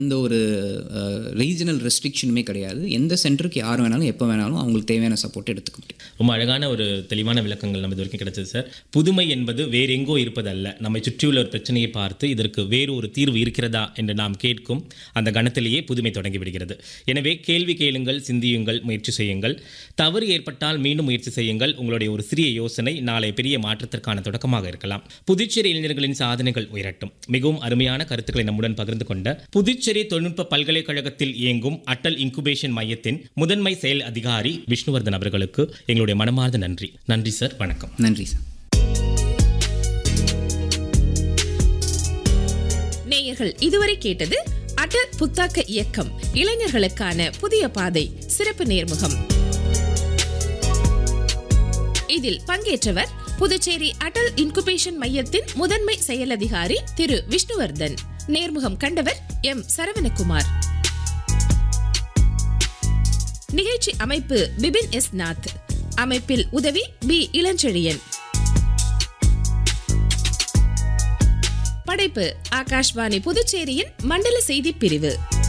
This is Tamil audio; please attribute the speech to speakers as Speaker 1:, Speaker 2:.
Speaker 1: இந்த ஒரு ரீஜனல் ரெஸ்ட்ரிக்ஷனுமே கிடையாது எந்த சென்டருக்கு யார் வேணாலும் எப்போ வேணாலும் அவங்களுக்கு தேவையான சப்போர்ட் எடுத்துக்க முடியும்
Speaker 2: ரொம்ப அழகான ஒரு தெளிவான விளக்கங்கள் நம்ம இது வரைக்கும் கிடைச்சது சார் புதுமை என்பது வேறு எங்கோ இருப்பதல்ல நம்மை சுற்றியுள்ள ஒரு பிரச்சனையை பார்த்து இதற்கு வேறு ஒரு தீர்வு இருக்கிறதா என்று நாம் கேட்கும் அந்த கணத்திலேயே புதுமை தொடங்கி விடுகிறது எனவே கேள்வி கேளுங்கள் சிந்தியுங்கள் முயற்சி செய்யுங்கள் தவறு ஏற்பட்டால் மீண்டும் முயற்சி செய்யுங்கள் உங்களுடைய ஒரு சிறிய யோசனை நாளை பெரிய மாற்றத்திற்கான தொடக்கமாக இருக்கலாம் புதுச்சேரி இளைஞர்களின் சாதனைகள் உயரட்டும் மிகவும் அருமையான கருத்துக்களை நம்முடன் பகிர்ந்து கொண்ட புதுச்சேரி தொழில்நுட்ப பல்கலைக்கழகத்தில் இயங்கும் அட்டல் இன்குபேஷன் மையத்தின் முதன்மை செயல் அதிகாரி விஷ்ணுவர்தன் அவர்களுக்கு எங்களுடைய மனமார்ந்த நன்றி நன்றி சார் வணக்கம்
Speaker 1: நன்றி சார்
Speaker 3: நேயர்கள் இதுவரை கேட்டது அடல் புத்தாக்க இயக்கம் இளைஞர்களுக்கான புதிய பாதை சிறப்பு நேர்முகம் இதில் பங்கேற்றவர் புதுச்சேரி அடல் இன்குபேஷன் மையத்தின் முதன்மை செயல் அதிகாரி திரு விஷ்ணுவர்தன் நேர்முகம் கண்டவர் எம் சரவணகுமார் நிகழ்ச்சி அமைப்பு பிபின் எஸ் நாத் அமைப்பில் உதவி பி இளஞ்செழியன் படைப்பு ஆகாஷ்வாணி புதுச்சேரியின் மண்டல செய்தி பிரிவு